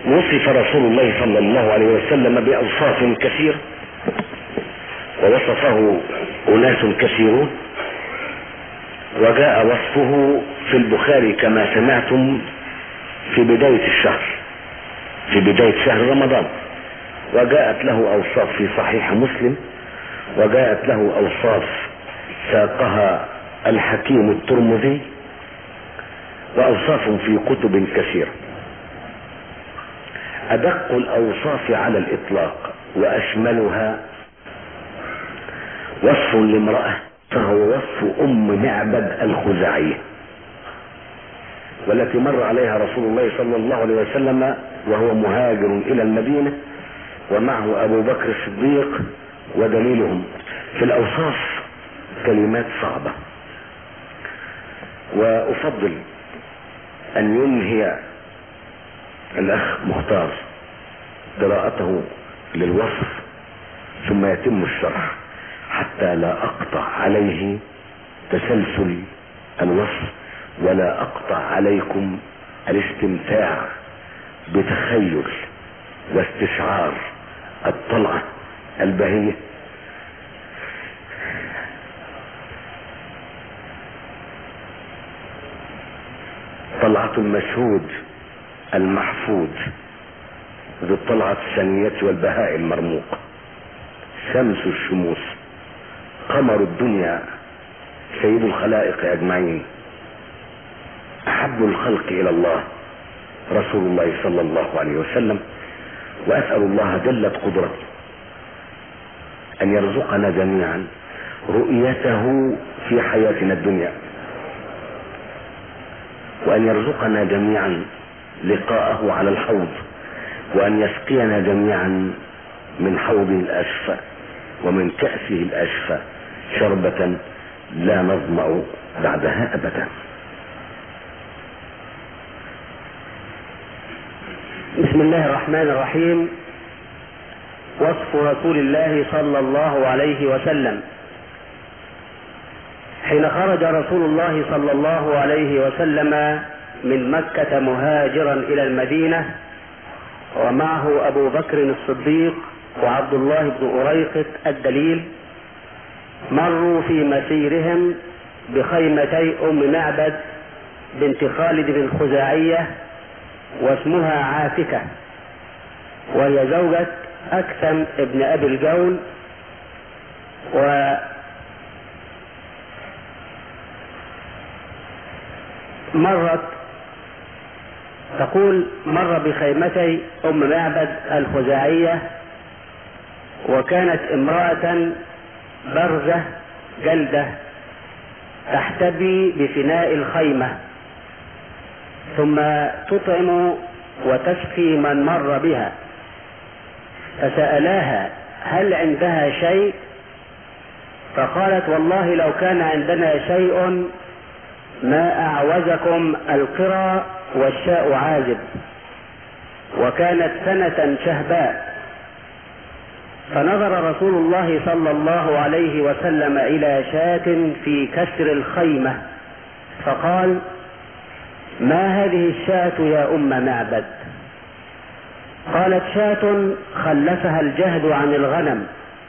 وصف رسول الله صلى الله عليه وسلم بأوصاف كثيرة ووصفه أناس كثيرون وجاء وصفه في البخاري كما سمعتم في بداية الشهر في بداية شهر رمضان وجاءت له أوصاف في صحيح مسلم وجاءت له أوصاف ساقها الحكيم الترمذي وأوصاف في كتب كثيرة أدق الأوصاف على الإطلاق وأشملها وصف لامرأة فهو وصف أم معبد الخزاعية والتي مر عليها رسول الله صلى الله عليه وسلم وهو مهاجر إلى المدينة ومعه أبو بكر الصديق ودليلهم في الأوصاف كلمات صعبة وأفضل أن ينهي الأخ مختار قراءته للوصف ثم يتم الشرح حتى لا أقطع عليه تسلسل الوصف ولا أقطع عليكم الاستمتاع بتخيل واستشعار الطلعة البهية طلعة المشهود المحفود ذو الطلعة الثانية والبهاء المرموق شمس الشموس قمر الدنيا سيد الخلائق أجمعين أحب الخلق إلى الله رسول الله صلى الله عليه وسلم وأسأل الله جلت قدرته أن يرزقنا جميعا رؤيته في حياتنا الدنيا وأن يرزقنا جميعا لقاءه على الحوض وأن يسقينا جميعا من حوضه الأشفى ومن كأسه الأشفى شربة لا نظمأ بعدها أبدا بسم الله الرحمن الرحيم وصف رسول الله صلى الله عليه وسلم حين خرج رسول الله صلى الله عليه وسلم من مكة مهاجرا إلى المدينة ومعه أبو بكر الصديق وعبد الله بن أريقط الدليل مروا في مسيرهم بخيمتي أم معبد بنت خالد بن خزاعية واسمها عاتكة وهي زوجة أكثم ابن أبي الجول و مرت تقول مر بخيمتي أم معبد الخزاعية وكانت امرأة برزة جلدة تحتبي بفناء الخيمة ثم تطعم وتسقي من مر بها فسألاها هل عندها شيء فقالت والله لو كان عندنا شيء ما أعوزكم القرى والشاء عازب وكانت سنة شهباء فنظر رسول الله صلى الله عليه وسلم إلى شاة في كسر الخيمة فقال ما هذه الشاة يا أم معبد قالت شاة خلفها الجهد عن الغنم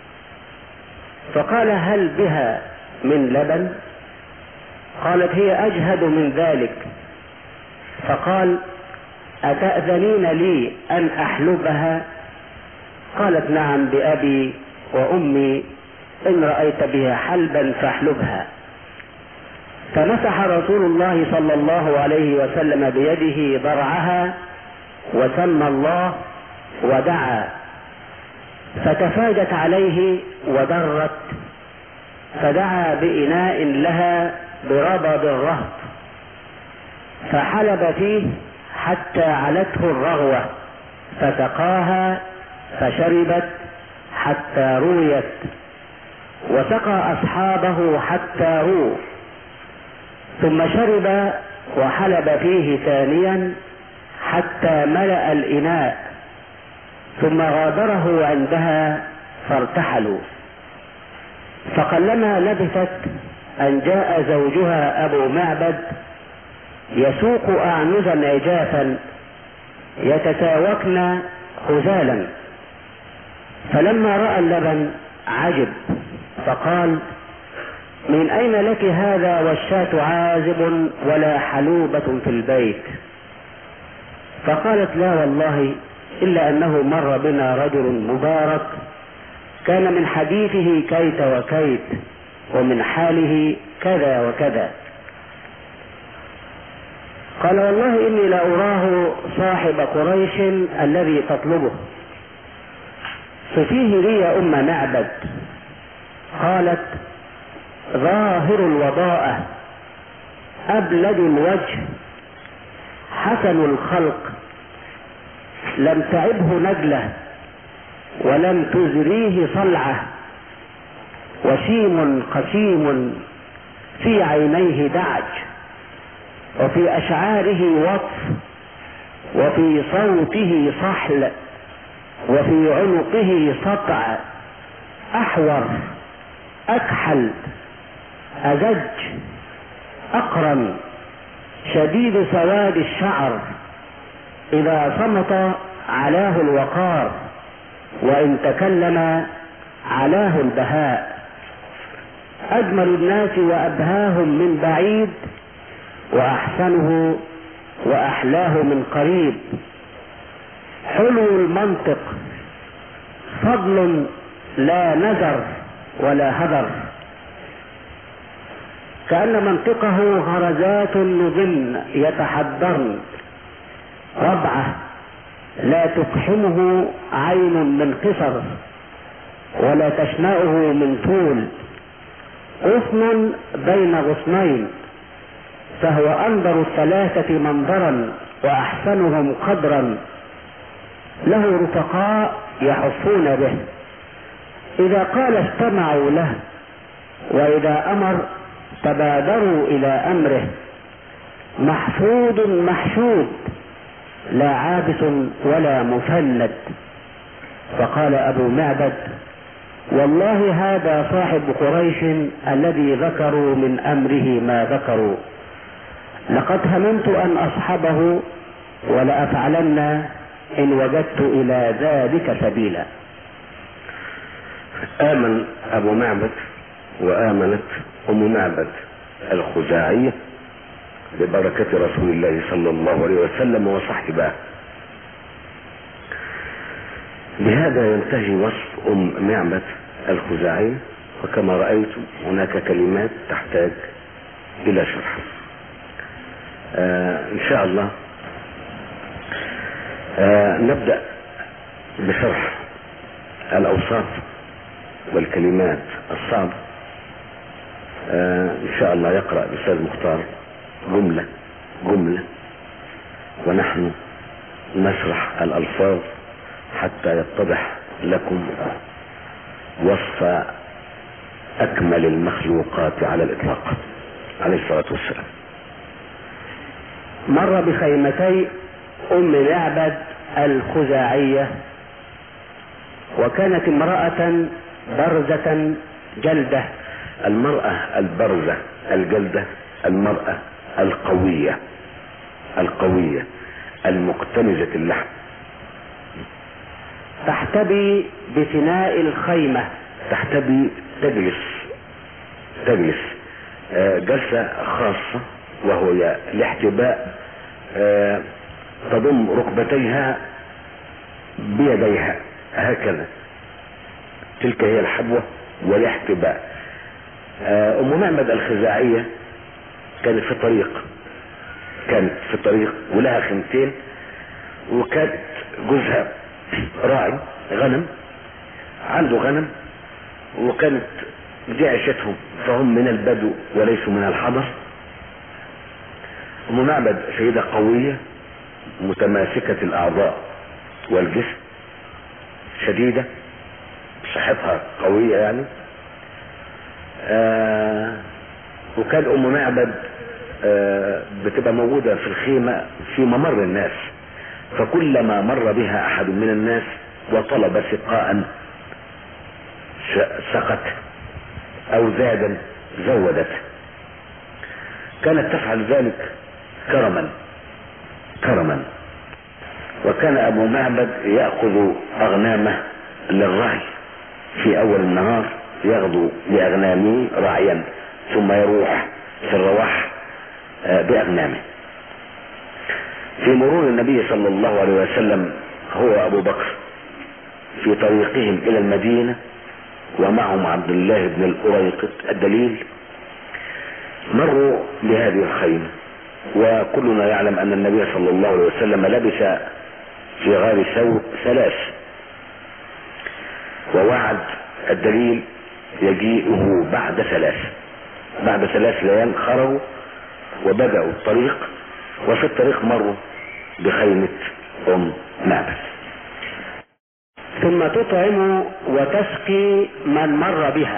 فقال هل بها من لبن قالت هي أجهد من ذلك فقال أتأذنين لي أن أحلبها قالت نعم بأبي وأمي إن رأيت بها حلبا فاحلبها فمسح رسول الله صلى الله عليه وسلم بيده ضرعها وسمى الله ودعا فتفاجت عليه ودرت فدعا بإناء لها بربض الرهط فحلب فيه حتى علته الرغوة فسقاها فشربت حتى رويت وسقى أصحابه حتى رووا ثم شرب وحلب فيه ثانيا حتى ملأ الإناء ثم غادره عندها فارتحلوا فقلما لبثت أن جاء زوجها أبو معبد يسوق أعنزا عجافا يتساوكن خزالا فلما رأى اللبن عجب فقال من أين لك هذا والشاة عازب ولا حلوبة في البيت فقالت لا والله إلا أنه مر بنا رجل مبارك كان من حديثه كيت وكيت ومن حاله كذا وكذا قال والله إني لأراه صاحب قريش الذي تطلبه ففيه لي يا أم معبد قالت ظاهر الوضاءة أبلد الوجه حسن الخلق لم تعبه نجلة ولم تزريه صلعة وسيم قسيم في عينيه دعج وفي أشعاره وطف وفي صوته صحل وفي عنقه سطع أحور أكحل أزج أقرن شديد سواد الشعر إذا صمت علاه الوقار وإن تكلم علاه البهاء أجمل الناس وأبهاهم من بعيد وأحسنه وأحلاه من قريب حلو المنطق فضل لا نذر ولا هدر كأن منطقه غرزات نضن يتحدرن ربعة لا تقحمه عين من قصر ولا تشنأه من طول غصن بين غصنين فهو أنظر الثلاثة منظرا وأحسنهم قدرا له رفقاء يحفون به إذا قال استمعوا له وإذا أمر تبادروا إلى أمره محفوظ محشود لا عابس ولا مفند فقال أبو معبد والله هذا صاحب قريش الذي ذكروا من أمره ما ذكروا لقد هممت أن أصحبه ولأفعلن إن وجدت إلى ذلك سبيلا آمن أبو معبد وآمنت أم معبد الخزاعية ببركة رسول الله صلى الله عليه وسلم وصحبه بهذا ينتهي وصف أم معبد الخزاعية وكما رأيت هناك كلمات تحتاج إلى شرح آه إن شاء الله آه نبدأ بشرح الأوصاف والكلمات الصعبة آه إن شاء الله يقرأ الأستاذ مختار جملة جملة ونحن نشرح الألفاظ حتى يتضح لكم وصف أكمل المخلوقات على الإطلاق عليه الصلاة والسلام مر بخيمتي أم معبد الخزاعية وكانت امرأة برزة جلدة المرأة البرزة الجلدة المرأة القوية القوية المكتنزة اللحم تحتبي بفناء الخيمة تحتبي تجلس تجلس آه جلسة خاصة وهو الاحتباء آه تضم ركبتيها بيديها هكذا تلك هي الحبوة والاحتباء آه ام معبد الخزاعية كانت في طريق كانت في طريق ولها خيمتين وكانت جوزها راعي غنم عنده غنم وكانت دي عيشتهم فهم من البدو وليسوا من الحضر ام معبد سيدة قوية متماسكة الاعضاء والجسم شديدة صحتها قوية يعني آه وكان ام معبد آه بتبقى موجودة في الخيمة في ممر الناس فكلما مر بها احد من الناس وطلب سقاء سقت او زادا زودت كانت تفعل ذلك كرما كرما وكان ابو معبد يأخذ اغنامه للرعي في اول النهار يغدو باغنامه راعيا ثم يروح في الرواح باغنامه في مرور النبي صلى الله عليه وسلم هو ابو بكر في طريقهم الى المدينة ومعهم عبد الله بن الأريقط الدليل مروا بهذه الخيمة وكلنا يعلم ان النبي صلى الله عليه وسلم لبس في غار ثور ثلاث ووعد الدليل يجيئه بعد ثلاث بعد ثلاث ليال خرجوا وبدأوا الطريق وفي الطريق مروا بخيمة ام معبد ثم تطعم وتسقي من مر بها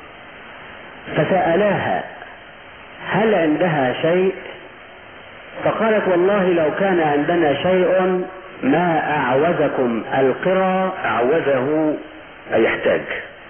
فسألاها هل عندها شيء فقالت والله لو كان عندنا شيء ما أعوزكم القرى أعوزه أي يحتاج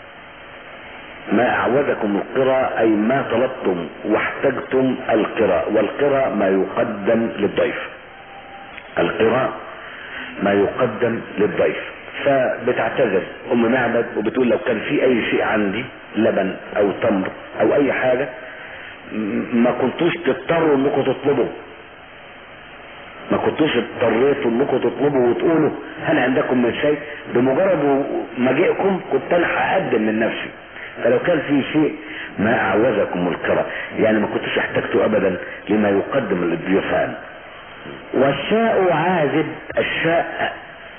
ما أعوزكم القرى أي ما طلبتم واحتجتم القرى والقرى ما يقدم للضيف القرى ما يقدم للضيف فبتعتذر ام معبد وبتقول لو كان في اي شيء عندي لبن او تمر او اي حاجة ما كنتوش تضطروا انكم تطلبوا ما كنتوش اضطريتوا انكم تطلبوا وتقولوا هل عندكم من شيء بمجرد مجيئكم كنت انا هقدم من نفسي فلو كان في شيء ما اعوزكم الكرة يعني ما كنتوش احتجتوا ابدا لما يقدم للضيوفان والشاء عازب الشاء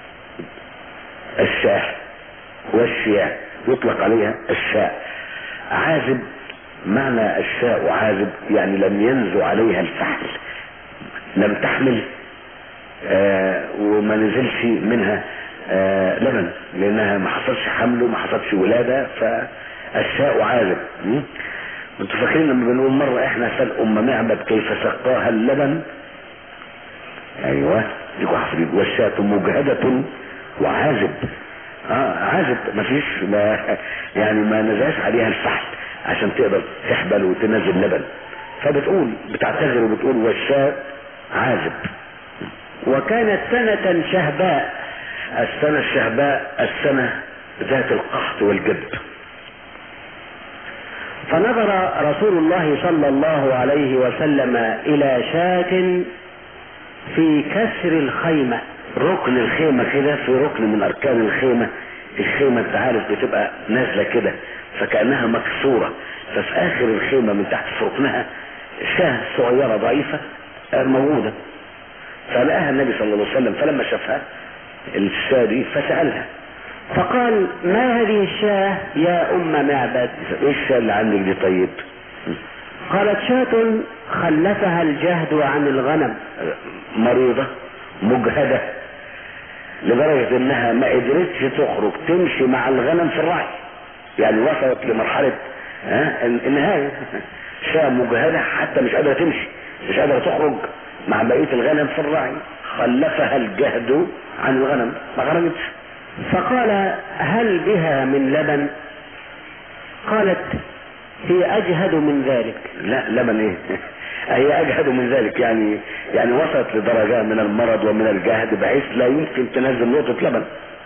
الشاه والشياه يطلق عليها الشاء عازب معنى الشاء عازب يعني لم ينزو عليها الفحل لم تحمل آه وما نزلش منها آه لبن لانها ما حصلش حمل وما حصلش ولاده فالشاء عازب انتوا فاكرين لما بنقول مره احنا سال ام معبد كيف سقاها اللبن ايوه ديكوا حافظين والشاة مجهدة وعازب اه عازب مفيش ما يعني ما نزعش عليها الفحل عشان تقدر تحبل وتنزل لبن فبتقول بتعتذر وبتقول والشاة عازب وكانت سنة شهباء السنة الشهباء السنة ذات القحط والجد فنظر رسول الله صلى الله عليه وسلم إلى شاة في كسر الخيمة ركن الخيمة كده في ركن من أركان الخيمة الخيمة انت عارف بتبقى نازلة كده فكأنها مكسورة ففي آخر الخيمة من تحت في ركنها شاه صغيرة ضعيفة موجودة فلقاها النبي صلى الله عليه وسلم فلما شافها الشاه دي فسألها فقال ما هذه الشاه يا أم معبد ايه الشاه اللي عندك دي طيب قالت شاة خلفها الجهد عن الغنم مريضة مجهدة لدرجة انها ما قدرتش تخرج تمشي مع الغنم في الرعي يعني وصلت لمرحلة ها النهاية شاة مجهدة حتى مش قادرة تمشي مش قادرة تخرج مع بقية الغنم في الرعي خلفها الجهد عن الغنم ما خرجتش فقال هل بها من لبن قالت هي اجهد من ذلك لا لبن ايه هي اجهد من ذلك يعني يعني وصلت لدرجة من المرض ومن الجهد بحيث لا يمكن تنزل نقطة لبن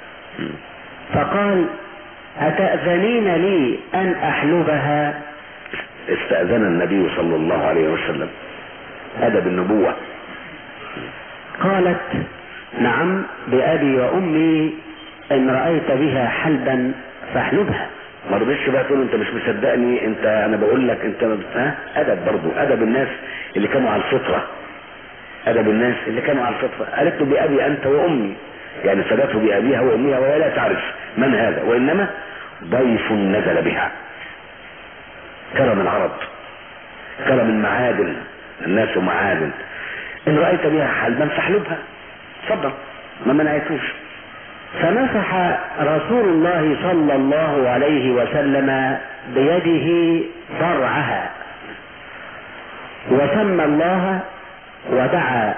فقال أتأذنين لي أن أحلبها استأذن النبي صلى الله عليه وسلم أدب النبوة قالت نعم بأبي وأمي إن رأيت بها حلبا فاحلبها ما رضيتش بقى تقول انت مش مصدقني انت انا بقول لك انت ها ادب برضو ادب الناس اللي كانوا على الفطره ادب الناس اللي كانوا على الفطره قالت له بابي انت وامي يعني فدته بابيها وامها وهي لا تعرف من هذا وانما ضيف نزل بها كرم العرب كرم المعادن الناس معادن ان رايت بها حلبا فاحلبها اتفضل ما منعتوش فمسح رسول الله صلى الله عليه وسلم بيده ضرعها وسمى الله ودعا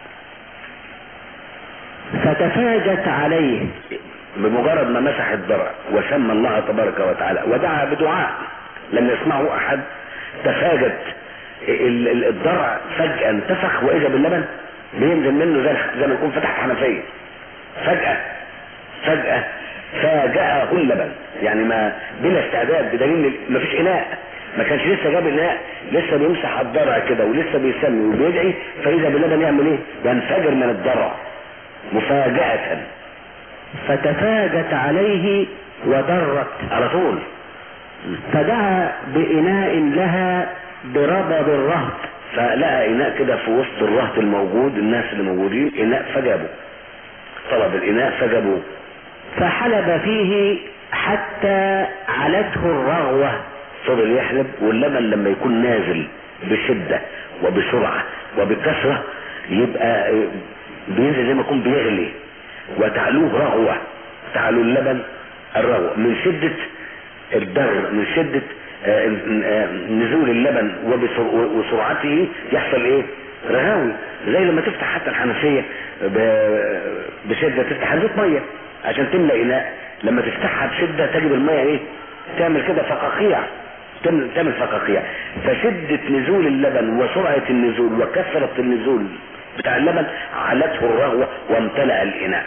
فتفاجت عليه بمجرد ما مسح الضرع وسمى الله تبارك وتعالى ودعا بدعاء لم يسمعه احد تفاجت الضرع فجأة انتفخ واذا باللبن بينزل منه زي زي ما يكون فتحت حنفيه فجاه فجاه فاجأه اللبن يعني ما بلا استعداد بدليل ما فيش اناء ما كانش لسه جاب اناء لسه بيمسح على الضرع كده ولسه بيسمي وبيدعي فاذا باللبن يعمل ايه؟ ينفجر من الضرع مفاجأة فتفاجت عليه ودرت على طول فدعا بإناء لها بربض الرهط فلقى اناء كده في وسط الرهط الموجود الناس اللي موجودين اناء فجابه طلب الاناء فجابوه فحلب فيه حتى علته الرغوة فضل يحلب واللبن لما يكون نازل بشدة وبسرعة وبكثرة يبقى آه، بينزل زي ما يكون بيغلي وتعلوه رغوة تعلو اللبن الرغوة من شدة الدر من شدة آه، آه، نزول اللبن وبسر- وسرعته يحصل ايه رغاوي زي لما تفتح حتى الحنفية ب- بشدة تفتح حنفية مية عشان تملى اناء لما تفتحها بشدة تجد المية ايه تعمل كده فقاقيع تعمل تعمل فقاقيع فشدة نزول اللبن وسرعة النزول وكثرة النزول بتاع اللبن علته الرغوة وامتلأ الإناء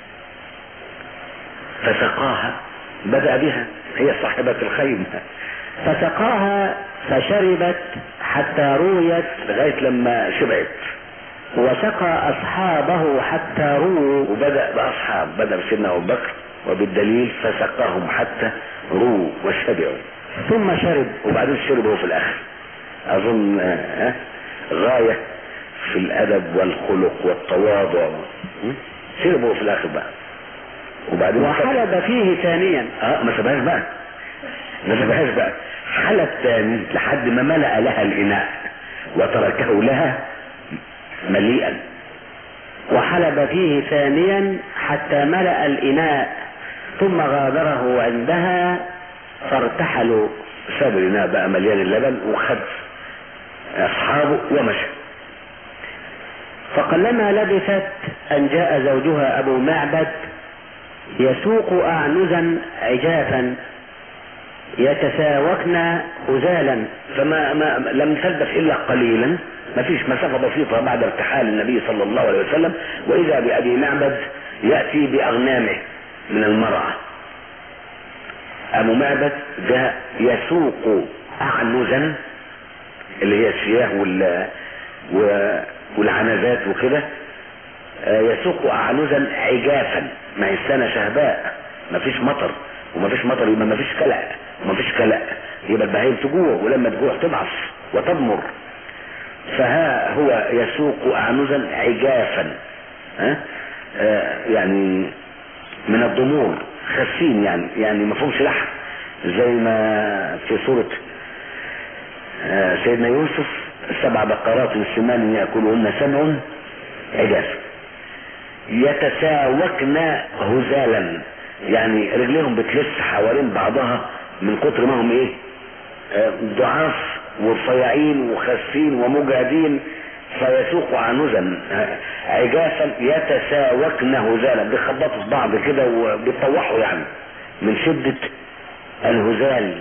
فسقاها بدأ بها هي صاحبة الخيمة فسقاها فشربت حتى رويت لغاية لما شبعت وسقى أصحابه حتى رووا وبدأ بأصحاب بدأ بسيدنا أبو بكر وبالدليل فسقاهم حتى رووا وشبعوا ثم شرب وبعدين شربوا في الآخر أظن آه، آه، غاية في الأدب والخلق والتواضع م? شربوا في الآخر بقى وبعدين وحلب فيه ثانيا اه ما سبهاش بقى ما سبهاش بقى حلب تاني لحد ما ملأ لها الإناء وتركه لها مليئا وحلب فيه ثانيا حتى ملأ الإناء ثم غادره عندها فارتحلوا ساب الإناء بقى مليان اللبن وخد أصحابه ومشى فقلما لبثت أن جاء زوجها أبو معبد يسوق أعنزا عجافا يتساوكن هزالا فما ما لم تلبث إلا قليلا ما فيش مسافة بسيطة بعد ارتحال النبي صلى الله عليه وسلم وإذا بأبي معبد يأتي بأغنامه من المرعى أبو معبد جاء يسوق أعنزا اللي هي الشياه وال و- والعنزات وكده آه، يسوق أعنزا عجافا ما هي السنة شهباء ما فيش مطر وما فيش مطر يبقى ما فيش كلأ وما فيش كلأ يبقى البهائم تجوع ولما تجوع تضعف وتضمر فها هو يسوق أعنزا عجافا ها آه، يعني من الضمور خسين يعني يعني ما فيهمش لحم زي ما في سورة آه، سيدنا يوسف سبع بقرات سمان يأكلهن سبع عجاف يتساوكن هزالا يعني رجليهم بتلف حوالين بعضها من كتر ما هم ايه آه، ضعاف ورفيعين وخاسين ومجهدين فيسوق عنزا آه، عجافا يتساوكن هزالا بيخبطوا في بعض كده وبيطوحوا يعني من شدة الهزال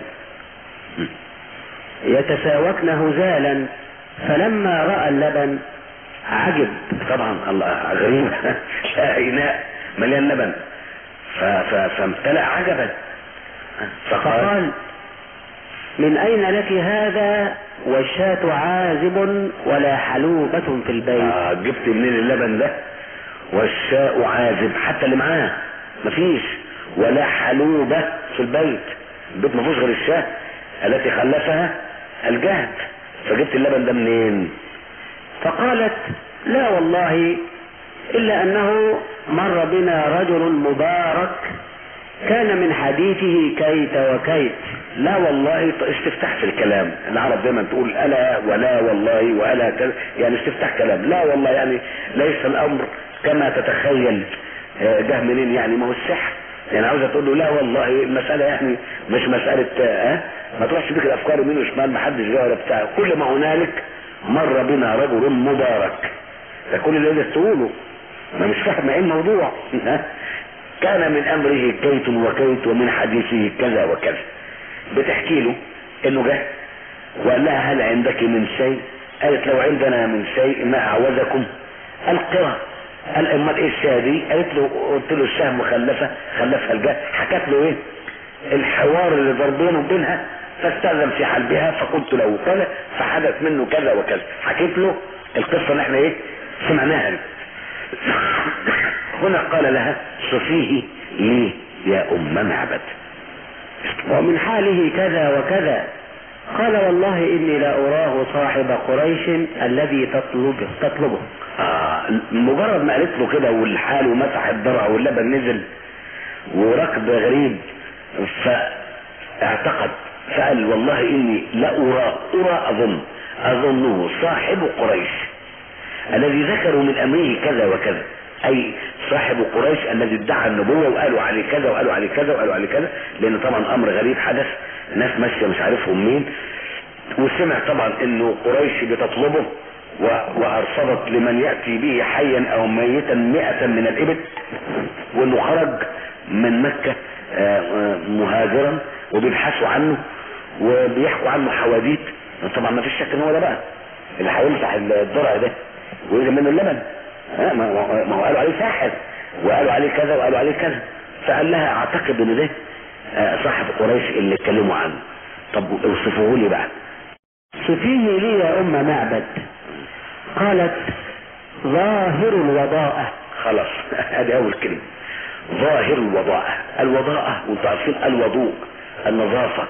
يتساوكن هزالا فلما رأى اللبن عجب طبعا الله غريب اناء مليان لبن ف- ف- فامتلأ عجبا فقال فقال من أين لك هذا والشاة عازب ولا حلوبة في البيت آه جبت منين اللبن ده والشاء عازب حتى اللي معاه مفيش ولا حلوبة في البيت البيت مفيش غير الشاة التي خلفها الجهد فجبت اللبن ده منين فقالت لا والله إلا أنه مر بنا رجل مبارك كان من حديثه كيت وكيت لا والله ط- استفتح في الكلام العرب دايما تقول الا ولا والله والا كذا يعني استفتح كلام لا والله يعني ليس الامر كما تتخيل آه، جه منين يعني ما هو السحر يعني عاوزه تقول له لا والله المساله يعني مش مساله اه ما تروحش بيك الافكار يمين وشمال ما حدش جه ولا بتاع كل ما هنالك مر بنا رجل مبارك ده كل اللي يقدر تقوله ما مش فاهم ايه الموضوع ها؟ كان من امره كيت وكيت ومن حديثه كذا وكذا بتحكي له انه جه وقال لها هل عندك من شيء قالت لو عندنا من شيء ما اعوزكم القرى قال امال ايه الشاه دي قالت له قلت له الشاه مخلفه خلفها الجاه حكت له ايه الحوار اللي ضربينه وبينها فاستأذن في حلبها فقلت له كذا فحدث منه كذا وكذا حكيت له القصة اللي احنا ايه سمعناها دي. هنا قال لها صفيه لي يا ام معبد ومن حاله كذا وكذا قال والله إني لا أراه صاحب قريش الذي تطلبه تطلبه آه مجرد ما قالت له كده والحال ومسح الضرع واللبن نزل وركب غريب فاعتقد فقال والله اني لا ارى ارى اظن اظنه صاحب قريش الذي ذكروا من امره كذا وكذا اي صاحب قريش الذي ادعى النبوه وقالوا عليه كذا وقالوا عليه كذا وقالوا عليه كذا لان طبعا امر غريب حدث ناس ماشيه مش عارفهم مين وسمع طبعا انه قريش بتطلبه و- وارصدت لمن ياتي به حيا او ميتا مئة من الابل وانه خرج من مكة آه، آه، مهاجرا وبيبحثوا عنه وبيحكوا عنه حواديت طبعا ما فيش شك ان هو ده بقى اللي هيمسح الضرع ده ويجي منه اللبن ها، ما ما- ما هو قالوا عليه ساحر وقالوا عليه كذا وقالوا عليه كذا فقال لها اعتقد ان ده آه، صاحب قريش اللي اتكلموا عنه طب اوصفوه لي بقى صفيه لي يا أم معبد قالت ظاهر الوضاءة خلاص ادي اول كلمة ظاهر الوضاءة الوضاءة وانتوا عارفين الوضوء النظافة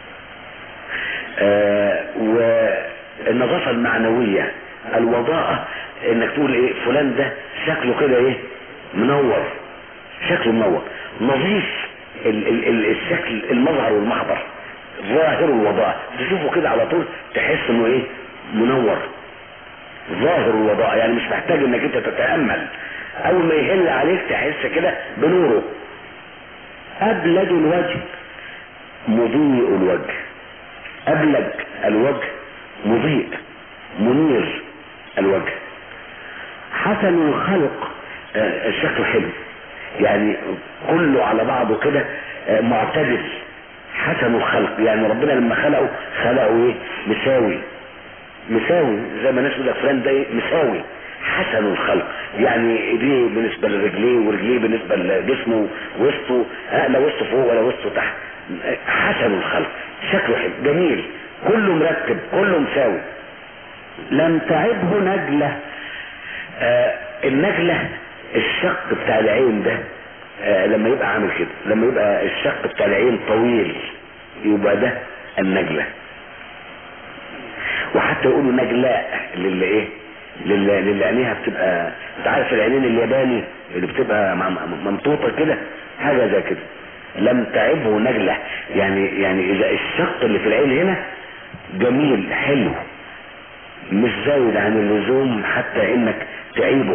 آه والنظافة المعنوية الوضاءة انك تقول ايه فلان ده شكله كده ايه منور شكله منور نظيف ال ال ال الشكل المظهر والمحضر ظاهر الوضاءة تشوفه كده على طول تحس انه ايه منور ظاهر الوضاء يعني مش محتاج انك انت تتأمل اول ما يهل عليك تحس كده بنوره أبلج الوجه مضيء الوجه ابلج الوجه مضيء منير الوجه حسن الخلق آه، الشكل حلو يعني كله على بعضه كده آه، معتدل حسن الخلق يعني ربنا لما خلقه خلقه ايه مساوي مساوي زي ما الناس يقول لك فلان ده إيه؟ مساوي حسن الخلق يعني ايديه بالنسبه لرجليه ورجليه بالنسبه لجسمه وسطه آه، لا وسطه فوق ولا وسطه تحت آه، حسن الخلق شكله حلو جميل كله مرتب كله مساوي لم تعبه نجلة آه النجلة الشق بتاع العين ده آه لما يبقى عامل كده لما يبقى الشق بتاع العين طويل يبقى ده النجلة وحتى يقولوا نجلاء للي ايه للي, للي عينيها بتبقى انت عارف العينين الياباني اللي بتبقى مم- ممطوطة كده حاجة زي كده لم تعبه نجلة يعني يعني اذا الشق اللي في العين هنا جميل حلو مش زايد عن اللزوم حتى انك تعيبه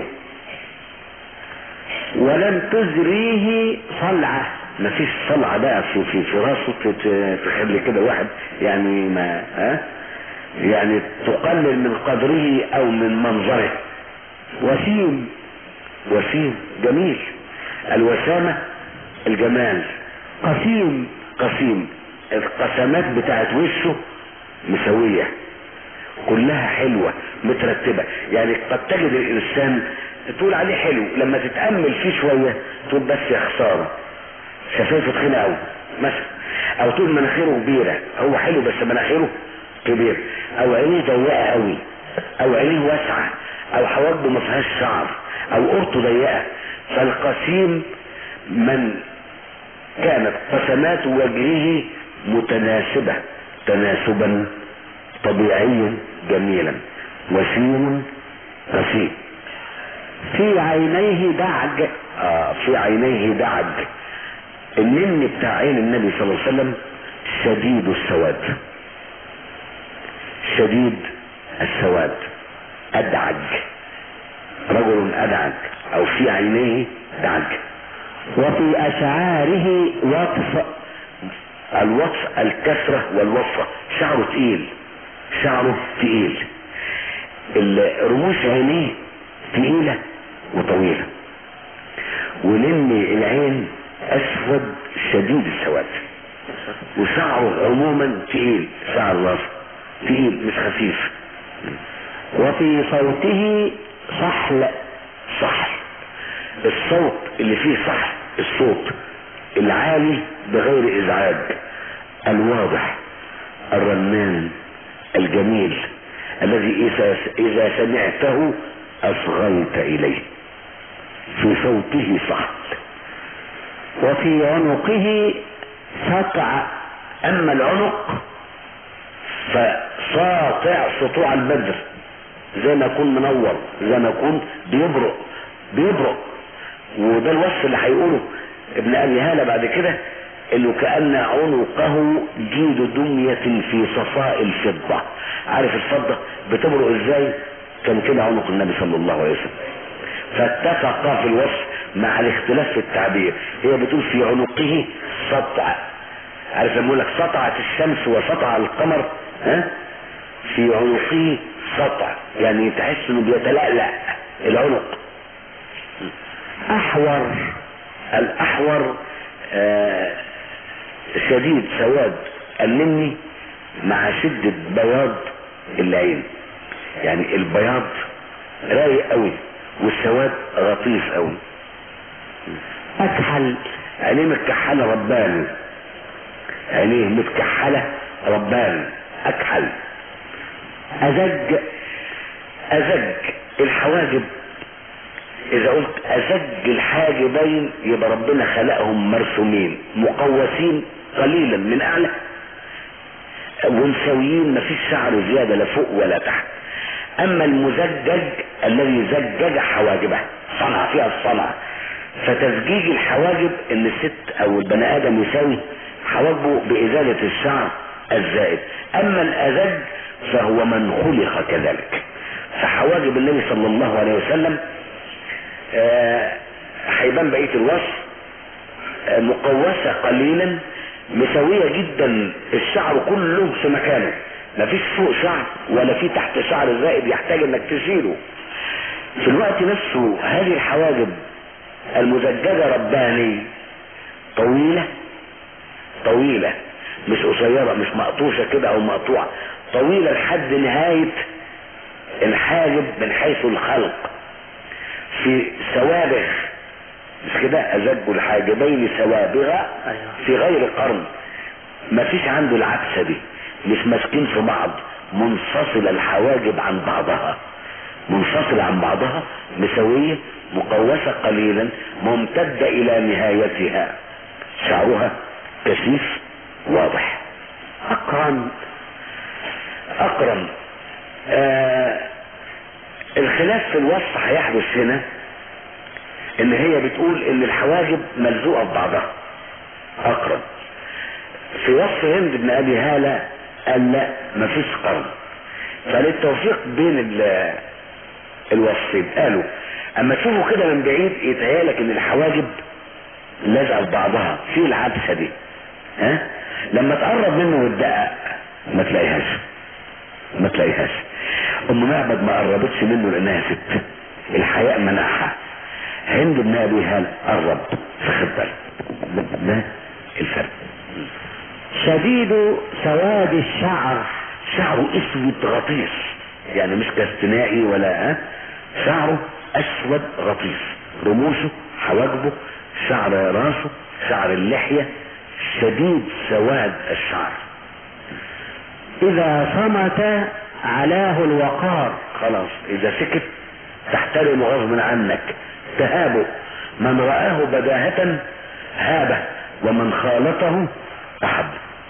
ولم تزريه صلعة مفيش صلعة بقى في في في راسه تت- تخلي كده واحد يعني ما ها يعني تقلل من قدره او من منظره وسيم وسيم جميل الوسامة الجمال قسيم قسيم القسمات بتاعت وشه مسوية كلها حلوة مترتبة يعني قد تجد الانسان تقول عليه حلو لما تتأمل فيه شوية تقول بس يا خسارة شفايفه تخينة قوي مثلا او تقول مناخيره كبيرة هو حلو بس مناخيره كبير او عينيه ضيقة قوي او عينيه واسعة او حواجبه ما فيهاش شعر او قرطه ضيقة فالقسيم من كانت قسمات وجهه متناسبة تناسبا طبيعيا جميلا وسيم قسيم في عينيه دعج آه في عينيه دعج النمن بتاع عين النبي صلى الله عليه وسلم شديد السواد شديد السواد ادعج رجل ادعج او في عينيه دعج وفي أشعاره وطف الوصف الكسرة والوصفة شعره تقيل شعره تقيل ال- رموش عينيه تقيلة وطويلة ولم العين اسود شديد السواد وشعره عموما تقيل شعر الراس تقيل مش خفيف وفي صوته صحل الصوت اللي فيه صح الصوت العالي بغير ازعاج الواضح الرنان الجميل الذي اذا سمعته اصغيت اليه في صوته صح وفي عنقه سطع اما العنق فساطع سطوع البدر زي ما يكون منور زي ما يكون بيبرق بيبرق وده الوصف اللي هيقوله ابن ابي هاله بعد كده انه كان عنقه جيد دمية في صفاء الفضة عارف الفضة بتبرق ازاي كان كده عنق النبي صلى الله عليه وسلم فاتفق في الوصف مع الاختلاف في التعبير هي بتقول في عنقه سطع عارف لما يقول لك سطعت الشمس وسطع القمر ها في عنقه سطع يعني تحس انه بيتلألأ العنق احور الاحور آه شديد سواد اللمني مع شدة بياض العين يعني البياض رايق قوي والسواد غطيس قوي اكحل عينيه متكحلة ربان عينيه متكحلة ربان اكحل ازج ازج الحواجب اذا قلت ازج الحاجبين يبقى ربنا خلقهم مرسومين مقوسين قليلا من اعلى ومساويين مفيش شعر زيادة لا فوق ولا تحت اما المزجج الذي زجج حواجبه صنع فيها الصنع فتزجيج الحواجب ان الست او البني ادم يساوي حواجبه بازالة الشعر الزائد اما الازج فهو من خلق كذلك فحواجب النبي صلى الله عليه وسلم هيبان آه بقيه الوصف آه مقوسه قليلا مساويه جدا الشعر كله في مكانه مفيش فوق شعر ولا في تحت شعر زائد يحتاج انك تشيله في الوقت نفسه هذه الحواجب المزججه رباني طويله طويله مش قصيره مش مقطوشه كده او مقطوعه طويله لحد نهايه الحاجب من حيث الخلق في سوابغ مش كده ازجوا الحاجبين سوابغ في غير قرن ما فيش عنده العكسه دي مش ماسكين في بعض منفصله الحواجب عن بعضها منفصله عن بعضها مسويه مقوسه قليلا ممتده الى نهايتها شعرها كثيف واضح اقرن اقرن آه الخلاف في الوصف هيحدث هنا ان هي بتقول ان الحواجب ملزوقه ببعضها اقرب في وصف هند بن ابي هاله قال لا مفيش قرن فللتوفيق بين الوصفين قالوا اما تشوفوا كده من بعيد يتهيالك ان الحواجب لازقه ببعضها في العدسه دي ها لما تقرب منه وتدقق ما تلاقيهاش ما تلاقيهاش ام معبد ما قربتش منه لانها ست الحياء منعها هند بن ابي هال قرب فخد بالك ده الفرق شديد سواد الشعر شعره اسود غطيس يعني مش كاستنائي ولا ها شعره اسود غطيس رموشه حواجبه شعر راسه شعر اللحيه شديد سواد الشعر اذا صمت علاه الوقار خلاص اذا سكت تحترم غصب عنك تهابه من رآه بداهة هابه ومن خالطه أحب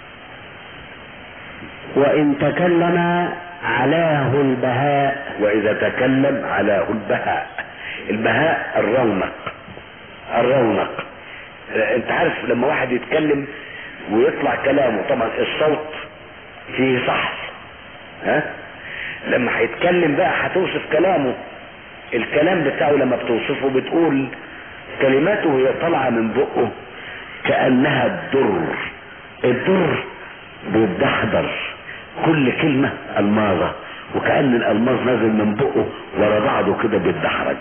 وإن تكلم علاه البهاء وإذا تكلم علاه البهاء البهاء الرونق الرونق انت عارف لما واحد يتكلم ويطلع كلامه طبعا الصوت فيه صح ها لما هيتكلم بقى هتوصف كلامه الكلام بتاعه لما بتوصفه بتقول كلماته هي طالعه من بقه كانها الدر الدر بيتدحضر كل كلمه الماظه وكان الالماظ نازل من بقه ورا بعضه كده بيتدحرج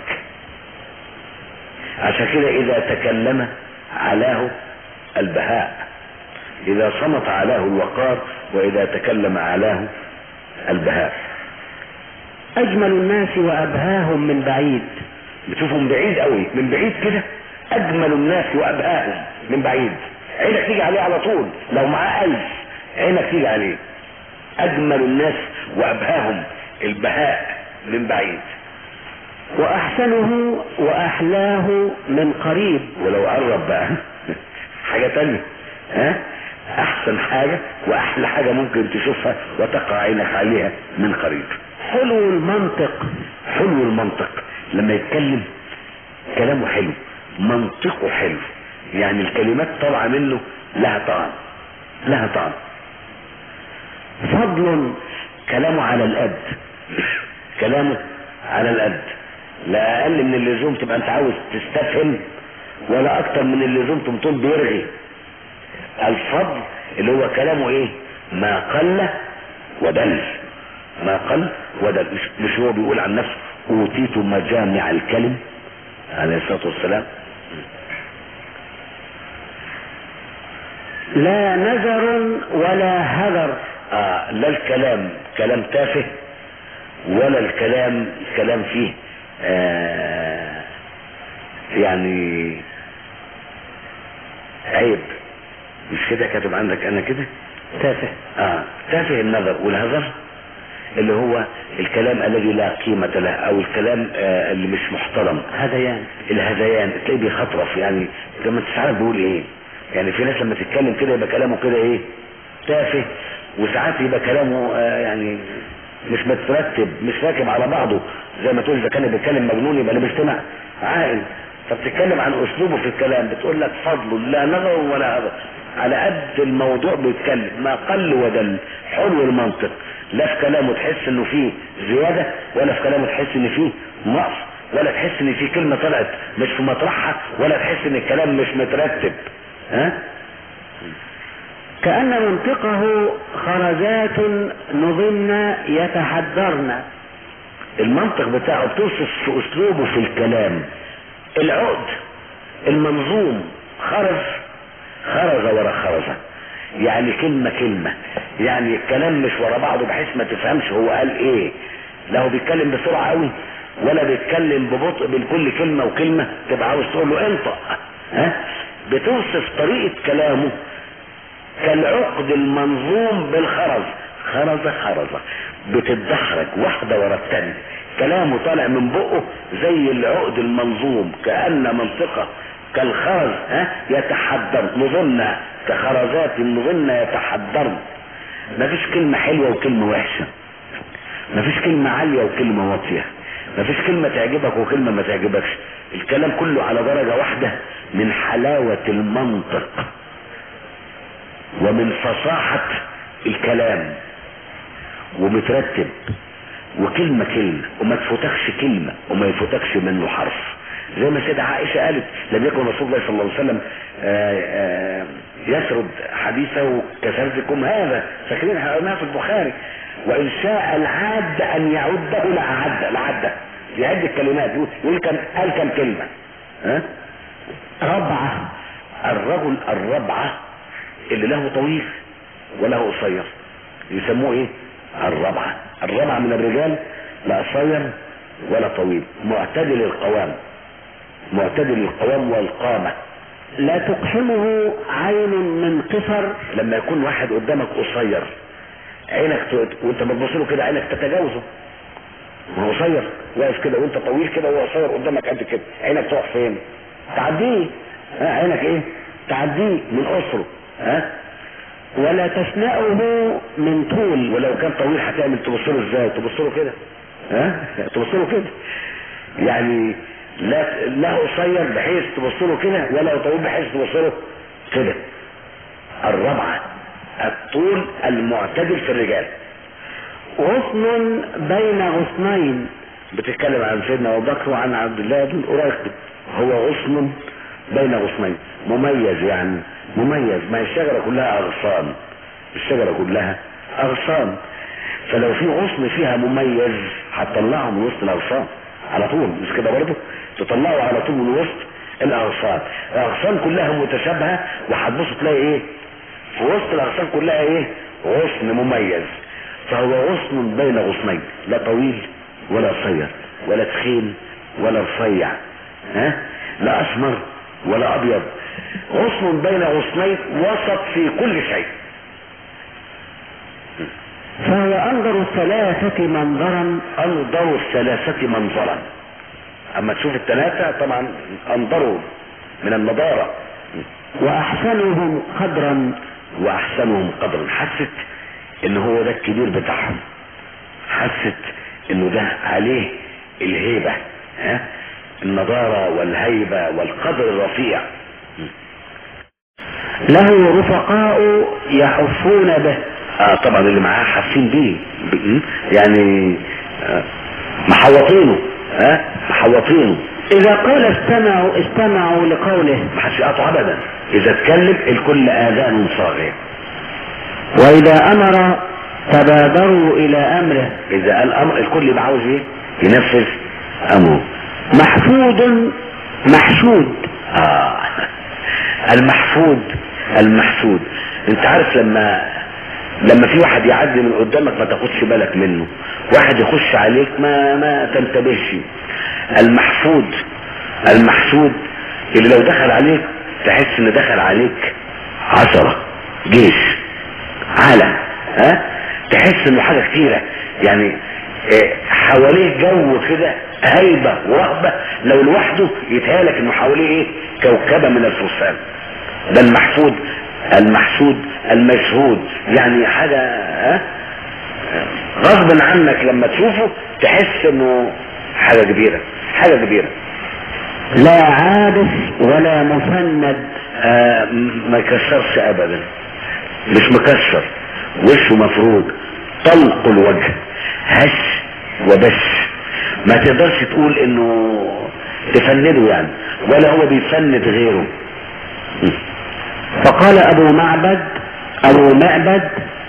عشان كده اذا تكلم علاه البهاء اذا صمت علاه الوقار واذا تكلم علاه البهاء اجمل الناس وابهاهم من بعيد بتشوفه من بعيد قوي من بعيد كده اجمل الناس وابهاهم من بعيد عينك تيجي عليه على طول لو معاه ألف عينك تيجي عليه اجمل الناس وابهاهم البهاء من بعيد وأحسنه وأحلاه من قريب ولو قرب بقى حاجة تانية ها احسن حاجة واحلى حاجة ممكن تشوفها وتقع عينك عليها من قريب حلو المنطق حلو المنطق لما يتكلم كلامه حلو منطقه حلو يعني الكلمات طالعة منه لها طعم لها طعم فضل كلامه على القد كلامه على القد لا اقل من اللزوم تبقى انت عاوز تستفهم ولا اكتر من اللزوم تمطل بيرغي الفضل اللي هو كلامه ايه ما قل ودل ما قل ودل مش, مش هو بيقول عن نفسه اوتيت مجامع الكلم عليه الصلاه والسلام لا نذر ولا هذر آه لا الكلام كلام تافه ولا الكلام كلام فيه آه يعني عيب مش كده كاتب عندك انا كده تافه اه تافه النظر والهذر اللي هو الكلام الذي لا قيمة له او الكلام آه اللي مش محترم هذيان الهذيان تلاقيه بيخطرف يعني لما انت عارف بيقول ايه يعني في ناس لما تتكلم كده يبقى كلامه كده ايه تافه وساعات يبقى كلامه آه يعني مش مترتب مش راكب على بعضه زي ما تقول اذا كان بيتكلم مجنون يبقى اللي بيستمع عاقل فبتتكلم عن اسلوبه في الكلام بتقول لك فضل لا نظر ولا هذا على قد الموضوع بيتكلم ما قل ودل حلو المنطق لا في كلامه تحس انه فيه زياده ولا في كلامه تحس ان فيه نقص ولا تحس ان في كلمه طلعت مش في مطرحها ولا تحس ان الكلام مش مترتب ها كأن منطقه خرزات نظن يتحدرن المنطق بتاعه بتوصف في اسلوبه في الكلام العقد المنظوم خرز خرز ورا خرزه يعني كلمه كلمه يعني الكلام مش ورا بعضه بحيث ما تفهمش هو قال ايه لا هو بيتكلم بسرعه قوي ولا بيتكلم ببطء بين كل كلمه وكلمه تبقى عاوز تقول له انطق ها بتوصف طريقه كلامه كالعقد المنظوم بالخرز خرزة خرزة بتتدحرج واحدة ورا التانية كلامه طالع من بقه زي العقد المنظوم كأن منطقة كالخرز ها يتحدر نظن كخرزات نظن يتحدرن مفيش كلمة حلوة وكلمة وحشة مفيش كلمة عالية وكلمة واطية مفيش كلمة تعجبك وكلمة ما تعجبكش الكلام كله على درجة واحدة من حلاوة المنطق ومن فصاحة الكلام ومترتب وكلمة كلمة وما تفوتكش كلمة وما يفوتكش منه حرف زي ما سيدة عائشة قالت لم يكن رسول الله صلى الله عليه وسلم آآ آآ يسرد حديثه كسردكم هذا فاكرين قلناها في البخاري وان شاء العاد ان يعده لعد لعده يعد الكلمات يقول كم قال كم كلمة ها ربعة الرجل الربعة اللي له طويل وله قصير يسموه ايه الربعة الربعة من الرجال لا قصير ولا طويل معتدل القوام معتدل القوام والقامة لا تقحمه عين من قصر لما يكون واحد قدامك قصير عينك ت... وانت بتبص له كده عينك تتجاوزه ما هو قصير واقف كده وانت طويل كده وهو قصير قدامك قد كده عينك تروح فين تعديه ها عينك ايه تعديه من قصره ها ولا تشنأه من طول ولو كان طويل هتعمل تبص له ازاي تبص له كده ها تبص له كده يعني لا لا قصير بحيث تبص له كده ولا طويل بحيث تبص له كده الرابعه الطول المعتدل في الرجال غصن بين غصنين بتتكلم عن سيدنا ابو بكر وعن عبد الله بن قريش هو غصن بين غصنين مميز يعني مميز ما الشجره كلها اغصان الشجره كلها اغصان فلو في غصن فيها مميز هتطلعه من وسط الاغصان على طول مش كده برضه تطلعه على طول من وسط الاغصان الاغصان كلها متشابهه وهتبص تلاقي ايه في وسط الاغصان كلها ايه غصن مميز فهو غصن بين غصنين لا طويل ولا قصير ولا تخين ولا رفيع ها لا اسمر ولا ابيض غصن بين غصنين وسط في كل شيء فهو انظر الثلاثة منظرا انظروا الثلاثة منظرا اما تشوف الثلاثة طبعا انظروا من النضارة واحسنهم قدرا واحسنهم قدرا حست ان هو ده الكبير بتاعهم حست انه ده عليه الهيبة ها النضارة والهيبة والقدر الرفيع له رفقاء يحفون به اه طبعا اللي معاه حاسين بيه ب- يعني آه محوطينه ها محوطينه اذا قال استمعوا استمعوا لقوله ما حدش يقطع ابدا اذا اتكلم الكل اذان صاغيه واذا امر تبادروا الى امره اذا قال امر الكل يبقى عاوز ايه ينفذ امره محفوظ محشود آه. المحفود المحسود انت عارف لما لما في واحد يعدي من قدامك ما تاخدش بالك منه واحد يخش عليك ما ما تنتبهش المحفود المحسود اللي لو دخل عليك تحس ان دخل عليك عشرة جيش عالم ها تحس انه حاجة كتيرة يعني آه، حواليه جو كده هيبة ورهبة لو لوحده يتهيألك انه حواليه ايه كوكبة من الفرسان ده المحسود المحسود المشهود يعني حاجة ها غصب عنك لما تشوفه تحس انه حاجة كبيرة حاجة كبيرة لا عابس ولا مفند آه م- ما يكسرش ابدا مش مكسر وشه مفروض طلق الوجه هش وبش ما تقدرش تقول انه تفنده يعني ولا هو بيفند غيره م. فقال ابو معبد ابو معبد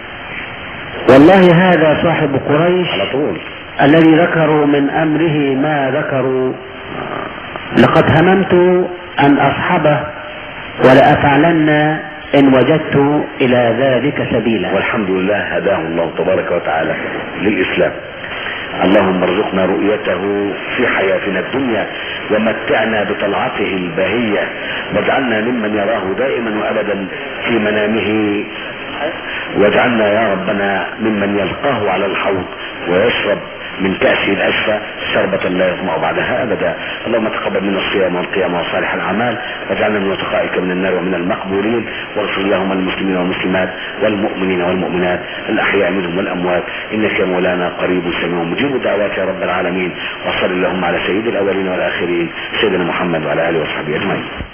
والله هذا صاحب قريش على طول الذي ذكروا من امره ما ذكروا لقد هممت ان اصحبه ولافعلن ان وجدت الى ذلك سبيلا والحمد لله هداه الله تبارك وتعالى للإسلام اللهم ارزقنا رؤيته في حياتنا الدنيا ومتعنا بطلعته البهية واجعلنا ممن يراه دائما وأبدا في منامه واجعلنا يا ربنا ممن يلقاه على الحوض ويشرب من كأسه الأشفى شربة لا يظمأ بعدها أبدا اللهم تقبل منا الصيام والقيام وصالح الأعمال واجعلنا من وتقائك من النار ومن المقبولين واغفر اللهم المسلمين والمسلمات والمؤمنين والمؤمنات الأحياء منهم والأموات إنك يا مولانا قريب سميع مجيب الدعوات يا رب العالمين وصل اللهم على سيد الأولين والآخرين سيدنا محمد وعلى آله وصحبه أجمعين